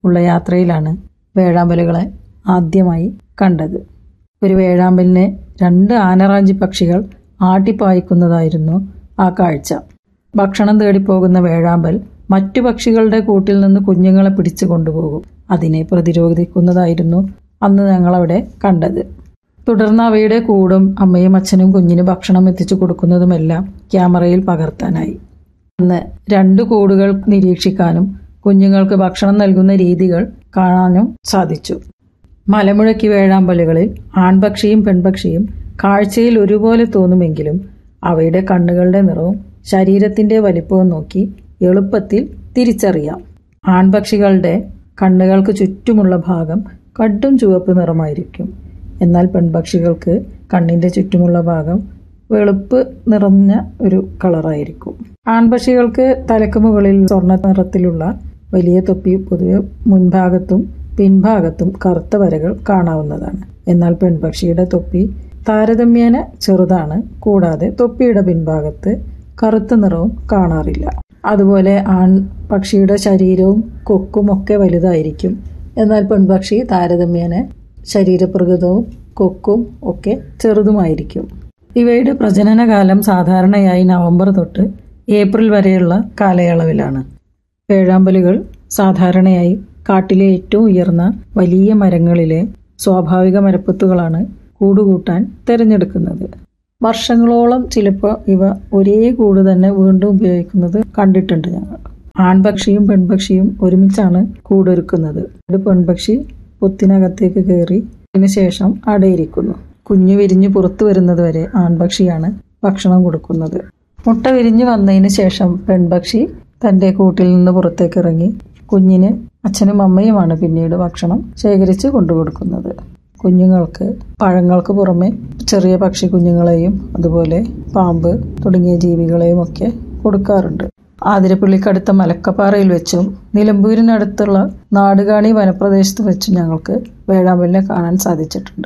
ഉള്ള യാത്രയിലാണ് വേഴാമ്പലുകളെ ആദ്യമായി കണ്ടത് ഒരു വേഴാമ്പലിനെ രണ്ട് ആനറാഞ്ചി പക്ഷികൾ ആട്ടിപ്പായിക്കുന്നതായിരുന്നു ആ കാഴ്ച ഭക്ഷണം തേടിപ്പോകുന്ന വേഴാമ്പൽ മറ്റു പക്ഷികളുടെ കൂട്ടിൽ നിന്ന് കുഞ്ഞുങ്ങളെ പിടിച്ചു കൊണ്ടുപോകും അതിനെ പ്രതിരോധിക്കുന്നതായിരുന്നു അന്ന് ഞങ്ങളവിടെ കണ്ടത് തുടർന്ന് അവയുടെ കൂടും അമ്മയും അച്ഛനും കുഞ്ഞിന് ഭക്ഷണം എത്തിച്ചു കൊടുക്കുന്നതുമെല്ലാം ക്യാമറയിൽ പകർത്താനായി അന്ന് രണ്ട് കൂടുകൾ നിരീക്ഷിക്കാനും കുഞ്ഞുങ്ങൾക്ക് ഭക്ഷണം നൽകുന്ന രീതികൾ കാണാനും സാധിച്ചു മലമുഴക്കി വേഴാമ്പലുകളിൽ ആൺപക്ഷിയും പെൺപക്ഷിയും കാഴ്ചയിൽ ഒരുപോലെ തോന്നുമെങ്കിലും അവയുടെ കണ്ണുകളുടെ നിറവും ശരീരത്തിന്റെ വലിപ്പവും നോക്കി എളുപ്പത്തിൽ തിരിച്ചറിയാം ആൺപക്ഷികളുടെ കണ്ണുകൾക്ക് ചുറ്റുമുള്ള ഭാഗം കടും ചുവപ്പ് നിറമായിരിക്കും എന്നാൽ പെൺപക്ഷികൾക്ക് കണ്ണിന്റെ ചുറ്റുമുള്ള ഭാഗം വെളുപ്പ് നിറഞ്ഞ ഒരു കളറായിരിക്കും ആൺപക്ഷികൾക്ക് തലക്ക് മുകളിൽ സ്വർണ്ണ നിറത്തിലുള്ള വലിയ തൊപ്പി പൊതുവെ മുൻഭാഗത്തും പിൻഭാഗത്തും കറുത്ത വരകൾ കാണാവുന്നതാണ് എന്നാൽ പെൺപക്ഷിയുടെ തൊപ്പി താരതമ്യേന ചെറുതാണ് കൂടാതെ തൊപ്പിയുടെ പിൻഭാഗത്ത് കറുത്ത നിറവും കാണാറില്ല അതുപോലെ ആൺ പക്ഷിയുടെ ശരീരവും കൊക്കും ഒക്കെ വലുതായിരിക്കും എന്നാൽ പെൺപക്ഷി താരതമ്യേന ശരീരപ്രകൃതവും കൊക്കും ഒക്കെ ചെറുതുമായിരിക്കും ഇവയുടെ പ്രജനനകാലം സാധാരണയായി നവംബർ തൊട്ട് ഏപ്രിൽ വരെയുള്ള കാലയളവിലാണ് വേഴാമ്പലുകൾ സാധാരണയായി കാട്ടിലെ ഏറ്റവും ഉയർന്ന വലിയ മരങ്ങളിലെ സ്വാഭാവിക മരപ്പത്തുകളാണ് കൂടുകൂട്ടാൻ തിരഞ്ഞെടുക്കുന്നത് വർഷങ്ങളോളം ചിലപ്പോൾ ഇവ ഒരേ കൂട് തന്നെ വീണ്ടും ഉപയോഗിക്കുന്നത് കണ്ടിട്ടുണ്ട് ഞങ്ങൾ ആൺപക്ഷിയും പെൺപക്ഷിയും ഒരുമിച്ചാണ് കൂടൊരുക്കുന്നത് ഒരു പെൺപക്ഷി പൊത്തിനകത്തേക്ക് കയറി അതിനുശേഷം അടയിരിക്കുന്നു കുഞ്ഞു വിരിഞ്ഞ് പുറത്തു വരുന്നത് വരെ ആൺപക്ഷിയാണ് ഭക്ഷണം കൊടുക്കുന്നത് മുട്ട വിരിഞ്ഞു വന്നതിന് ശേഷം പെൺപക്ഷി തന്റെ കൂട്ടിൽ നിന്ന് പുറത്തേക്ക് ഇറങ്ങി കുഞ്ഞിന് അച്ഛനും അമ്മയുമാണ് പിന്നീട് ഭക്ഷണം ശേഖരിച്ച് കൊണ്ടുകൊടുക്കുന്നത് കുഞ്ഞുങ്ങൾക്ക് പഴങ്ങൾക്ക് പുറമെ ചെറിയ പക്ഷി കുഞ്ഞുങ്ങളെയും അതുപോലെ പാമ്പ് തുടങ്ങിയ ജീവികളെയും ഒക്കെ കൊടുക്കാറുണ്ട് ആതിരപ്പള്ളിക്കടുത്ത മലക്കപ്പാറയിൽ വെച്ചും നിലമ്പൂരിനടുത്തുള്ള നാടുകാണി വനപ്രദേശത്ത് വെച്ചും ഞങ്ങൾക്ക് വേഴാമ്പലിനെ കാണാൻ സാധിച്ചിട്ടുണ്ട്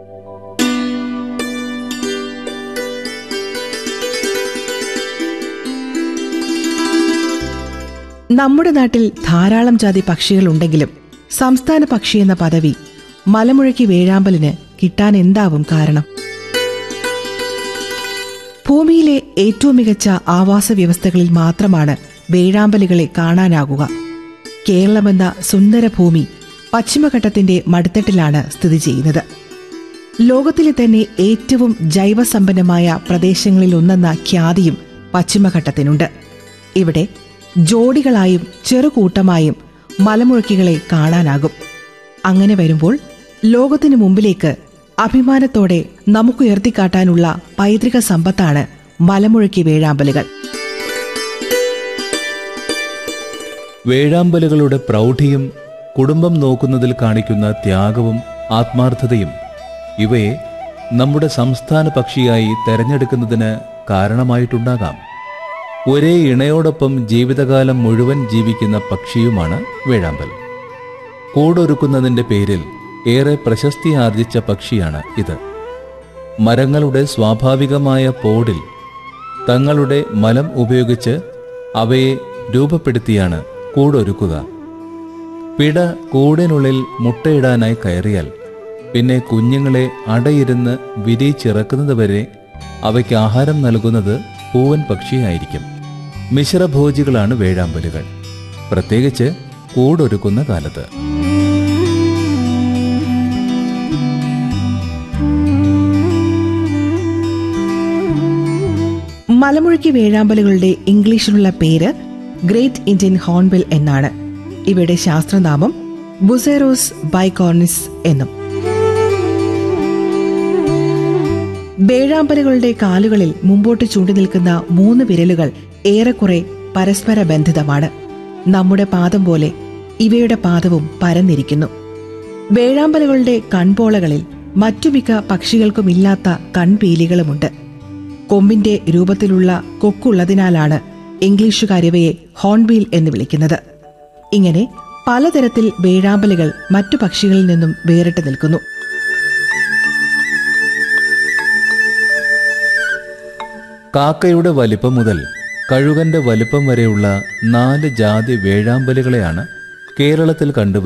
നമ്മുടെ നാട്ടിൽ ധാരാളം ജാതി പക്ഷികളുണ്ടെങ്കിലും സംസ്ഥാന പക്ഷി എന്ന പദവി മലമുഴക്കി വേഴാമ്പലിന് കിട്ടാൻ എന്താവും കാരണം ഭൂമിയിലെ ഏറ്റവും മികച്ച ആവാസ വ്യവസ്ഥകളിൽ മാത്രമാണ് വേഴാമ്പലുകളെ കാണാനാകുക കേരളമെന്ന സുന്ദര ഭൂമി പശ്ചിമഘട്ടത്തിന്റെ മടിത്തട്ടിലാണ് സ്ഥിതി ചെയ്യുന്നത് ലോകത്തിലെ തന്നെ ഏറ്റവും ജൈവസമ്പന്നമായ പ്രദേശങ്ങളിലൊന്നെന്ന ഖ്യാതിയും പശ്ചിമഘട്ടത്തിനുണ്ട് ഇവിടെ ജോഡികളായും ചെറുകൂട്ടമായും മലമുഴക്കികളെ കാണാനാകും അങ്ങനെ വരുമ്പോൾ ലോകത്തിനു മുമ്പിലേക്ക് അഭിമാനത്തോടെ നമുക്കുയർത്തിക്കാട്ടാനുള്ള പൈതൃക സമ്പത്താണ് മലമുഴക്കി വേഴാമ്പലുകൾ വേഴാമ്പലുകളുടെ പ്രൗഢിയും കുടുംബം നോക്കുന്നതിൽ കാണിക്കുന്ന ത്യാഗവും ആത്മാർത്ഥതയും ഇവയെ നമ്മുടെ സംസ്ഥാന പക്ഷിയായി തെരഞ്ഞെടുക്കുന്നതിന് കാരണമായിട്ടുണ്ടാകാം ഒരേ ഇണയോടൊപ്പം ജീവിതകാലം മുഴുവൻ ജീവിക്കുന്ന പക്ഷിയുമാണ് വേഴാമ്പൽ കൂടൊരുക്കുന്നതിൻ്റെ പേരിൽ ഏറെ പ്രശസ്തി ആർജിച്ച പക്ഷിയാണ് ഇത് മരങ്ങളുടെ സ്വാഭാവികമായ പോടിൽ തങ്ങളുടെ മലം ഉപയോഗിച്ച് അവയെ രൂപപ്പെടുത്തിയാണ് കൂടൊരുക്കുക പിട കൂടിനുള്ളിൽ മുട്ടയിടാനായി കയറിയാൽ പിന്നെ കുഞ്ഞുങ്ങളെ അടയിരുന്ന് വിരിയിച്ചിറക്കുന്നതുവരെ അവയ്ക്ക് ആഹാരം നൽകുന്നത് പൂവൻ പക്ഷിയായിരിക്കും മിശ്രഭോജികളാണ് വേഴാമ്പലുകൾ പ്രത്യേകിച്ച് കൂടൊരുക്കുന്ന കാലത്ത് മലമുഴക്കി വേഴാമ്പലുകളുടെ ഇംഗ്ലീഷിലുള്ള പേര് ഗ്രേറ്റ് ഇന്ത്യൻ ഹോൺബിൽ എന്നാണ് ഇവയുടെ ശാസ്ത്രനാമം ബുസെറോസ് ബൈകോർണിസ് എന്നും വേഴാമ്പലുകളുടെ കാലുകളിൽ മുമ്പോട്ട് ചൂണ്ടി നിൽക്കുന്ന മൂന്ന് വിരലുകൾ ഏറെക്കുറെ പരസ്പര ബന്ധിതമാണ് നമ്മുടെ പാദം പോലെ ഇവയുടെ പാദവും പരന്നിരിക്കുന്നു വേഴാമ്പലുകളുടെ കൺപോളകളിൽ മറ്റു മിക്ക പക്ഷികൾക്കുമില്ലാത്ത കൺപീലികളുമുണ്ട് കൊമ്പിന്റെ രൂപത്തിലുള്ള കൊക്കുള്ളതിനാലാണ് ഇംഗ്ലീഷുകാർ ഇവയെ ഹോൺബീൽ എന്ന് വിളിക്കുന്നത് ഇങ്ങനെ പലതരത്തിൽ വേഴാമ്പലുകൾ മറ്റു പക്ഷികളിൽ നിന്നും വേറിട്ട് നിൽക്കുന്നു കാക്കയുടെ വലിപ്പം മുതൽ കഴുകന്റെ വലിപ്പം വരെയുള്ള നാല് ജാതി വേഴാമ്പലുകളെയാണ് കേരളത്തിൽ കണ്ടുവരുന്നത്